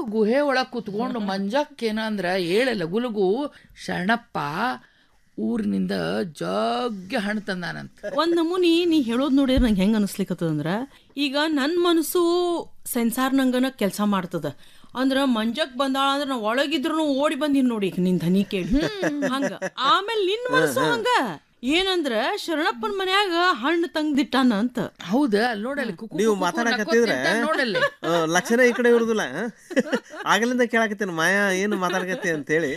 ಗುಹೆ ಒಳಗ್ ಕುತ್ಕೊಂಡು ಮಂಜಕ್ಕೇನ ಅಂದ್ರ ಏಳ ಲಗುಲಗು ಶರಣಪ್ಪ ಊರಿನಿಂದ ಜಗ್ಗ ಹಣ್ಣು ತಂದಾನಂತ ಒಂದ್ ನಮೂನಿ ನೀ ಹೇಳೋದ್ ನೋಡಿದ್ರೆ ನಂಗೆ ಹೆಂಗ್ ಅನಿಸ್ಲಿಕ್ಕತ್ತದ ಈಗ ನನ್ ಮನಸ್ಸು ಸೆನ್ಸಾರ್ ನಂಗನ ಕೆಲಸ ಮಾಡ್ತದ ಅಂದ್ರ ಮಂಜಕ್ ಬಂದಾಳ ಅಂದ್ರ ನಾ ಒಳಗಿದ್ರು ಓಡಿ ಬಂದಿನ್ ನೋಡಿ ಈಗ ನಿನ್ ಧನಿ ಕೇಳಿ ಹಂಗ ಆಮೇಲೆ ನಿನ್ ಮನಸ್ಸು ಹಂಗ ಏನಂದ್ರ ಶರಣಪ್ಪನ ಮನ್ಯಾಗ ಹಣ್ಣು ತಂಗ್ದಿಟ್ಟಾನ ಅಂತ ಹೌದ ಅಲ್ಲಿ ನೋಡಲ್ಲಿ ಕುಕು ನೀವು ಕುಕು ಮಾತಾಡಕತ್ತಿದ್ರೆ ನಕ್ಕೊತ್ತಿರ್ತಾನ್ ನೋಡಲ್ಲಿ ಆ, ಲಕ್ಷಣ ಈ ಕಡೆ ಇರುದಿಲ್ಲ ಆಗಲಿಂದ ಕೇಳಾಕತ್ತೇನೆ ಮಾಯಾ ಏನು ಮಾತಾಡಕತ್ತಿ ಅಂತೇಳಿ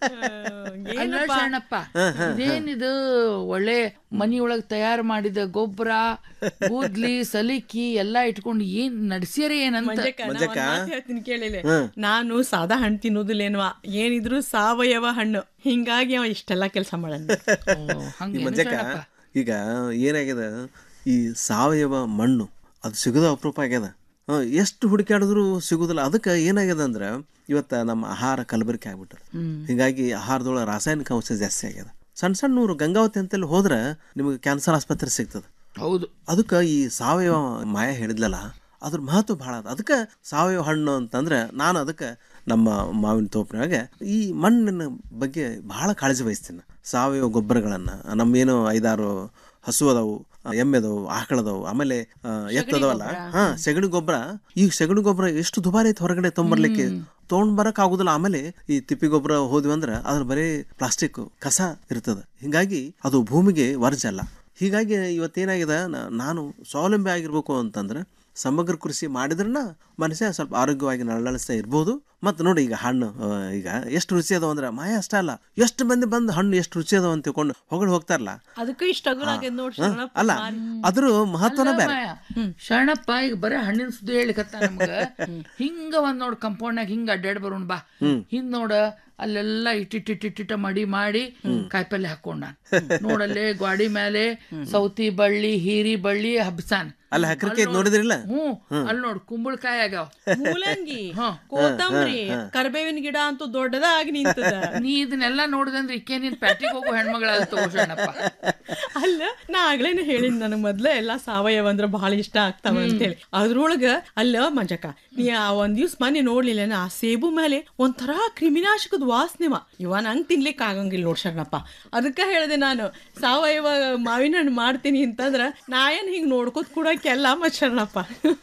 ಅಲ್ಲ ಶರಣಪ್ಪ ಇದೇನಿದು ಒಳ್ಳೆ ಮನಿ ಒಳಗ್ ತಯಾರು ಮಾಡಿದ ಗೊಬ್ಬರ ಕೂದ್ಲಿ ಸಲಿಕಿ ಎಲ್ಲಾ ಇಟ್ಕೊಂಡು ಏನ್ ನಡ್ಸ್ಯಾರ ಏನಂತ ಹೇಳ್ತೀನಿ ಕೇಳಿಲ್ಲ ನಾನು ಸಾದಾ ಹಣ್ಣು ತಿನ್ನೋದಿಲ್ಲೇನ್ವಾ ಏನಿದ್ರು ಸಾವಯವ ಹಣ್ಣು ಹಿಂಗಾಗಿ ಅವ ಇಷ್ಟೆಲ್ಲ ಕೆಲಸ ಮಾಡಲ್ಲ ಓ, ಹಂಗೇನು ಈ ಮಜ್ಜಕ್ಕ ಶರಣಪ್ಪ? ಈಗ ಏನಾಗ್ಯದ ಈ ಸಾವಯವ ಮಣ್ಣು ಅದು ಸಿಗೋದು ಅಪರೂಪ ಆಗ್ಯದ ಆ, ಎಷ್ಟು ಹುಡುಕಾಡಿದ್ರು ಸಿಗುದಿಲ್ಲ ಅದಕ್ಕೆ ಏನಾಗ್ಯದ ಅಂದ್ರೆ ಇವತ್ತ ನಮ್ಮ ಆಹಾರ ಕಲಬೆರಕೆ ಆಗ್ಬಿಟ್ಟದ ಹೀಗಾಗಿ ಆಹಾರದೊಳಗೆ ರಾಸಾಯನಿಕ ಅಂಶ ಜಾಸ್ತಿ ಆಗ್ಯದ ಸಣ್ಣ ಸಣ್ಣ ಊರು ಗಂಗಾವತಿ ಅಂತಲ್ಲಿ ಹೋದ್ರೆ ನಿಮಗೆ ಕ್ಯಾನ್ಸರ್ ಆಸ್ಪತ್ರೆ ಸಿಗ್ತದೆ ಹೌದು ಅದಕ್ಕೆ ಈ ಸಾವಯವ ಮಾಯ ಹೇಳಿದ್ಲಲ್ಲ ಅದ್ರ ಮಹತ್ವ ಭಾಳ ಅದ ಅದಕ್ಕೆ ಸಾವಯವ ಹಣ್ಣು ಅಂತಂದ್ರೆ ನಾನು ಅದಕ್ಕೆ ನಮ್ಮ ಮಾವಿನ ತೋಪಿನಾಗ ಈ ಮಣ್ಣಿನ ಬಗ್ಗೆ ಬಹಳ ಕಾಳಜಿ ವಹಿಸ್ತೀನಿ ಸಾವಯವ ಗೊಬ್ಬರಗಳನ್ನು ನಮ್ಮೇನು ಐದಾರು ಹಸು ಅದಾವು ಎಮ್ಮೆ ಅದಾವು ಆಕಳದವು ಆಮೇಲೆ ಆ, ಎತ್ತದವಲ್ಲ ಹಾ ಸೆಗಣಿ ಗೊಬ್ಬರ ಈ ಸೆಗಣಿ ಗೊಬ್ಬರ ಎಷ್ಟು ದುಬಾರಿ ಐತೆ ಹೊರಗಡೆ ತೊಗೊಂಬರ್ಲಿಕ್ಕೆ ತೊಗೊಂಡ್ ಬರಕ್ ಆಗುದಿಲ್ಲ ಆಮೇಲೆ ಈ ತಿಪ್ಪಿ ಗೊಬ್ಬರ ಹೋದ್ವಿ ಅಂದ್ರೆ ಅದ್ರ ಬರೀ ಪ್ಲಾಸ್ಟಿಕ್ ಕಸ ಇರ್ತದೆ ಹಿಂಗಾಗಿ ಅದು ಭೂಮಿಗೆ ವರ್ಜ ಅಲ್ಲ ಹೀಗಾಗಿ ಇವತ್ತೇನಾಗಿದೆ ನ- ನಾನು ಸ್ವಾವಲಂಬಿ ಆಗಿರ್ಬೇಕು ಅಂತಂದ್ರೆ ಸಮಗ್ರ ಕೃಷಿ ಮಾಡಿದ್ರನ ಮನುಷ್ಯ ಸ್ವಲ್ಪ ಆರೋಗ್ಯವಾಗಿ ನಳನಳಿಸ್ತಾ ಇರ್ಬೋದು ಮತ್ತು ನೋಡಿ ಈಗ ಹಣ್ಣು ಆ, ಈಗ ಎಷ್ಟು ರುಚಿ ಅದಾವ ಅಂದ್ರೆ ಮಾಯ ಅಷ್ಟ ಅಲ್ಲ ಎಷ್ಟು ಮಂದಿ ಬಂದು ಹಣ್ಣು ಎಷ್ಟು ರುಚಿ ಅದಾವ ಅಂತ ತಿಳ್ಕೊಂಡು ಹೊಗಳು ಹೋಗ್ತಾರಲ್ಲ ಅದಕ್ಕೆ ಇಷ್ಟ ಆಗ್ಯದ ನೋಡ್ ಹ? ಶರಣಪ್ಪ ಅಲ್ಲ ಅದ್ರ ಮಹತ್ವನ ಬೇರೆ ಮಾಯ. ಶರಣಪ್ಪ ಈಗ ಬರೇ ಹಣ್ಣಿನ ಸುದ್ದಿ ಹೇಳಿಕತ್ತ ನಮ್ಗ ಹಿಂಗ ಒಂದ್ ನೋಡ್ ಕಂಪೌಂಡ್ನಾಗ ಹಿಂಗ ಅಡ್ಡಾಡ್ ಬರೋಣ ಬಾ ಹಿಂದ್ ನೋಡ ಅಲ್ಲೆಲ್ಲ ಇಟ್ಟಿಟ್ಟಿಟ್ಟಿಟ್ಟ ಮಡಿ ಮಾಡಿ ಕಾಯಿಪಲ್ಲೆ ಹಾಕೊಂಡ ನೋಡಲ್ಲೇ ಗ್ವಾಡಿ ಮೇಲೆ ಸೌತಿ ಬಳ್ಳಿ ಹೀರಿ ಬಳ್ಳಿ ಹಬ್ಸಾನ್ ಅಲ್ಲಿ ಹಕ್ರಕ್ಕೆ ನೋಡಿದ್ರಿಲ್ಲ ಹ್ಮ್ ಅಲ್ಲಿ ನೋಡ್ ಕುಂಬಳಕಾಯಿ ಆಗ್ಯಾವ ಮೂಲಂಗಿ ಕೋತಂಬರಿ ಕರ್ಬೇವಿನ ಗಿಡ ಅಂತೂ ದೊಡ್ಡದಾಗಿ ನಿಂತದ ನೀ ಇದನ್ನೆಲ್ಲ ನೋಡಿದಂದ್ರೆ ಇಕ್ಕೆ ನೀನ್ ಪ್ಯಾಟಿಗೆ ಹೋಗೋ ಹೆಣ್ಮಗಳಾದ ತಗೋ ಶರಣಪ್ಪ ಅಲ್ಲ ನಾ ಆಗ್ಲೇನೆ ಹೇಳಿದ್ ನನಗ್ ಮೊದ್ಲ ಎಲ್ಲಾ ಸಾವಯವ ಅಂದ್ರ ಬಹಳ ಇಷ್ಟ ಆಗ್ತಾವ ಅಂತೇಳಿ ಅದ್ರೊಳಗ ಅಲ್ಲ ಮಂಜಕ್ಕ ನೀ ಆ ಒಂದ್ ದಿವ್ಸ ಮನೆ ನೋಡ್ಲಿಲ್ಲ ಆ ಸೇಬು ಮೇಲೆ ಒಂಥರ ಕ್ರಿಮಿನಾಶಕದ ವಾಸನೆವ ಇವ ನಂಗ್ ತಿನ್ಲಿಕ್ ಆಗಂಗಿಲ್ಲ ನೋಡ್ ಶರಣಪ್ಪ ಅದಕ್ಕ ಹೇಳ್ದೆ ನಾನು ಸಾವಯವ ಮಾವಿನ ಹಣ್ಣು ಮಾಡ್ತೀನಿ ಅಂತಂದ್ರ ನಾ ಏನ್ ಹಿಂಗ್ ನೋಡ್ಕೋತ್ ಕೂಡಕ್ಕೆಲ್ಲ ಮತ್ ಶರಣಪ್ಪ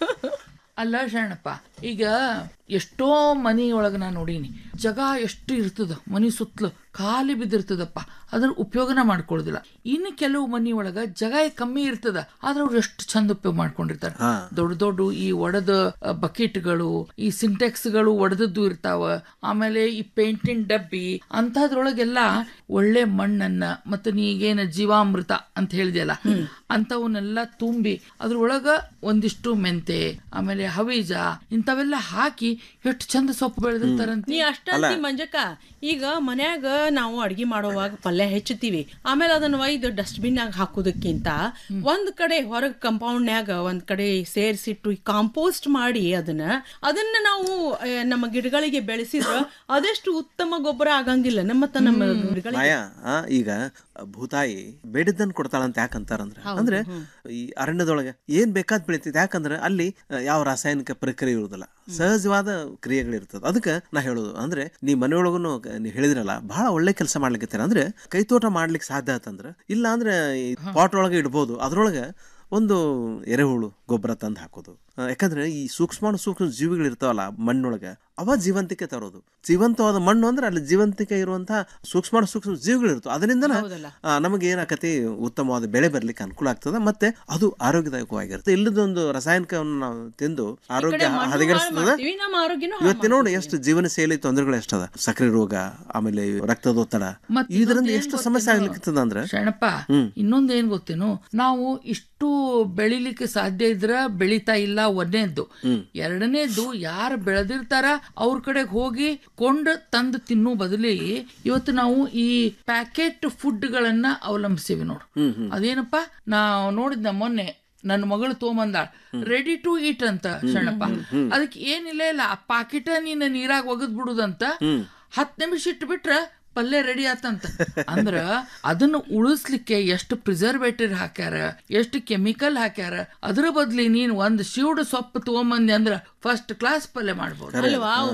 ಅಲ್ಲ ಶರಣಪ್ಪ ಈಗ ಎಷ್ಟೋ ಮನಿ ಒಳಗ ನಾ ನೋಡೀನಿ ಜಗ ಎಷ್ಟು ಇರ್ತದ ಮನಿ ಸುತ್ತಲು ಖಾಲಿ ಬಿದ್ದಿರ್ತದಪ್ಪ ಅದ್ರ ಉಪಯೋಗನ ಮಾಡ್ಕೊಳ್ಳೋದಿಲ್ಲ ಇನ್ನು ಕೆಲವು ಮನಿ ಒಳಗ ಜಗ ಕಮ್ಮಿ ಇರ್ತದ ಆದ್ರೆ ಅವ್ರು ಎಷ್ಟು ಚಂದ ಉಪಯೋಗ ಮಾಡ್ಕೊಂಡಿರ್ತಾರ ದೊಡ್ಡ ದೊಡ್ಡ ಈ ಒಡೆದ ಬಕೆಟ್ಗಳು ಈ ಸಿಂಟೆಕ್ಸ್ಗಳು ಒಡೆದದ್ದು ಇರ್ತಾವ ಆಮೇಲೆ ಈ ಪೇಂಟಿನ ಡಬ್ಬಿ ಅಂತದ್ರೊಳಗೆಲ್ಲ ಒಳ್ಳೆ ಮಣ್ಣನ್ನ ಮತ್ತೆ ನೀಗೇನ ಜೀವಾಮೃತ ಅಂತ ಹೇಳಿದೆಯಲ್ಲ ಅಂತವನ್ನೆಲ್ಲ ತುಂಬಿ ಅದ್ರೊಳಗ ಒಂದಿಷ್ಟು ಮೆಂತೆ ಆಮೇಲೆ ಹವೀಜ ಇಂಥವೆಲ್ಲ ಹಾಕಿ ಎಷ್ಟು ಚಂದ ಸೊಪ್ಪು ಬೆಳೆದಿರ್ತಾರಂತ ನೀ ಅಷ್ಟ ಅಂತಿ ಮಂಜಕ್ಕ ಈಗ ಮನ್ಯಾಗ ನಾವು ಅಡ್ಗಿ ಮಾಡೋವಾಗ ಪಲ್ಯ ಹೆಚ್ಚುತ್ತೀವಿ ಆಮೇಲೆ ಅದನ್ನ ಒಯ್ದು ಡಸ್ಟ್ಬಿನ್ ಆಗ ಹಾಕೋದಕ್ಕಿಂತ ಒಂದ್ ಕಡೆ ಹೊರಗ್ ಕಂಪೌಂಡ್ನ್ಯಾಗ ಒಂದ್ ಕಡೆ ಸೇರ್ಸಿಟ್ಟು ಕಾಂಪೋಸ್ಟ್ ಮಾಡಿ ಅದನ್ನ ಅದನ್ನ ನಾವು ಆ, ನಮ್ಮ ಗಿಡಗಳಿಗೆ ಬೆಳೆಸಿದ್ರ ಅದೆಷ್ಟು ಉತ್ತಮ ಗೊಬ್ಬರ ಆಗಂಗಿಲ್ಲ ನಮ್ಮ ನಮ್ಮ ಗಿಡಗಳಿಗೆ ಮಾಯಾ ಆ, ಈಗ ಭೂತಾಯಿ ಬೇಡಿದ್ದನ್ನು ಕೊಡ್ತಾಳಂತ ಯಾಕಂತಾರಂದ್ರೆ ಅಂದ್ರೆ ಈ ಅರಣ್ಯದೊಳಗೆ ಏನ್ ಬೇಕಾದ್ ಬೆಳಿತೈತಿ ಯಾಕಂದ್ರೆ ಅಲ್ಲಿ ಆ, ಯಾವ ರಾಸಾಯನಿಕ ಪ್ರಕ್ರಿಯೆ ಇರುವುದಿಲ್ಲ ಸಹಜವಾದ ಕ್ರಿಯೆಗಳಿರ್ತದೆ ಅದಕ್ಕೆ ನಾ ಹೇಳೋದು ಅಂದ್ರೆ ನೀ ಮನೆಯೊಳಗೂ ನೀವು ಹೇಳಿದ್ರಲ್ಲ ಬಹಳ ಒಳ್ಳೆ ಕೆಲಸ ಮಾಡ್ಲಿಕ್ಕೆ ಅಂದ್ರೆ ಕೈತೋಟ ಮಾಡ್ಲಿಕ್ಕೆ ಸಾಧ್ಯ ಆತಂದ್ರೆ ಇಲ್ಲ ಅಂದ್ರೆ ಈ ಪಾಟ್ ಒಳಗೆ ಇಡ್ಬೋದು ಅದ್ರೊಳಗೆ ಒಂದು ಎರೆಹುಳು ಗೊಬ್ಬರ ತಂದು ಹಾಕೋದು ಆ, ಯಾಕಂದ್ರೆ ಈ ಸೂಕ್ಷ್ಮ ಸೂಕ್ಷ್ಮ ಜೀವಿಗಳು ಇರ್ತಾವಲ್ಲ ಮಣ್ಣೊಳಗೆ ಅವ ಜೀವಂತಿಕೆ ತರೋದು ಜೀವಂತವಾದ ಮಣ್ಣು ಅಂದ್ರೆ ಅಲ್ಲಿ ಜೀವಂತಿಕೆ ಇರುವಂತಹ ಸೂಕ್ಷ್ಮ ಸೂಕ್ಷ್ಮ ಜೀವಿಗಳು ಇರ್ತವೆ ಅದರಿಂದ ನಮಗೆ ಏನಾಕತಿ ಉತ್ತಮವಾದ ಬೆಳೆ ಬರ್ಲಿಕ್ಕೆ ಅನುಕೂಲ ಆಗ್ತದೆ ಮತ್ತೆ ಅದು ಆರೋಗ್ಯದಾಯಕವಾಗಿರುತ್ತೆ ಇಲ್ಲದೊಂದು ರಾಸಾಯನಿಕವನ್ನು ನಾವು ತಿಂದು ಆರೋಗ್ಯ ಹದಗೆಡಿಸ್ತದೆ ಮಾಡ್ತೀವಿ, ನಮ್ಮ ಆರೋಗ್ಯನೂ ಹಾಳ್ ಇವತ್ತಿನ ನೋಡಿ ಎಷ್ಟು ಜೀವನ ಶೈಲಿ ತೊಂದರೆಗಳು ಎಷ್ಟದ ಸಕ್ಕರೆ ರೋಗ ಆಮೇಲೆ ರಕ್ತದೊತ್ತಡ ಮತ್ತ್ ಇದರಿಂದ ಇವತ್ತೇನ್ ಎಷ್ಟು ಸಮಸ್ಯೆ ಆಗ್ಲಿಕ್ಕೆ ಅಂದ್ರೆ ಶರಣಪ್ಪ ಇನ್ನೊಂದ್ ಏನ್ ಗೊತ್ತೇನು ನಾವು ಇಷ್ಟು ಬೆಳಿಲಿಕ್ಕೆ ಸಾಧ್ಯ ಇದ್ರ ಬೆಳಿತಾ ಇಲ್ಲ ಒಂದನೇದ್ದು ಎರಡನೇದ್ದು ಯಾರು ಬೆಳೆದಿರ್ತಾರ ಅವ್ರ ಕಡೆಗೆ ಹೋಗಿ ಕೊಂಡು ತಂದು ತಿನ್ನೋ ಬದಲಿ ಇವತ್ತು ನಾವು ಈ ಪ್ಯಾಕೆಟ್ ಫುಡ್ ಗಳನ್ನ ಅವಲಂಬಿಸಿವಿ ನೋಡು ಅದೇನಪ್ಪ ನಾವು ನೋಡಿದ್ನ ಮೊನ್ನೆ ನನ್ನ ಮಗಳು ತೊಗೊಂಬಂದಾಳ ರೆಡಿ ಟು ಈಟ್ ಅಂತ ಶರಣಪ್ಪ ಅದಕ್ಕೆ ಏನಿಲ್ಲ ಇಲ್ಲ ಆ ಪಾಕಿಟ ನೀನು ನೀರಾಗ ಒಗದ್ ಬಿಡುದಂತ ಹತ್ತು ನಿಮಿಷ ಇಟ್ಬಿಟ್ರ ಪಲ್ಯ ರೆಡಿ ಆತಂತ ಅಂದ್ರ ಅದನ್ನ ಉಳಿಸ್ಲಿಕ್ಕೆ ಎಷ್ಟು ಪ್ರಿಸರ್ವೇಟಿವ್ ಹಾಕ್ಯಾರ ಎಷ್ಟು ಕೆಮಿಕಲ್ ಹಾಕ್ಯಾರ ಅದ್ರ ಬದ್ಲಿ ನೀನ್ ಒಂದ್ ಶಿವಡ್ ಸೊಪ್ಪು ತಗೊಂಬಂದಿ ಅಂದ್ರ ಫಸ್ಟ್ ಕ್ಲಾಸ್ ಪಲ್ಯ ಮಾಡ್ಬೋದು ಅಲ್ವಾ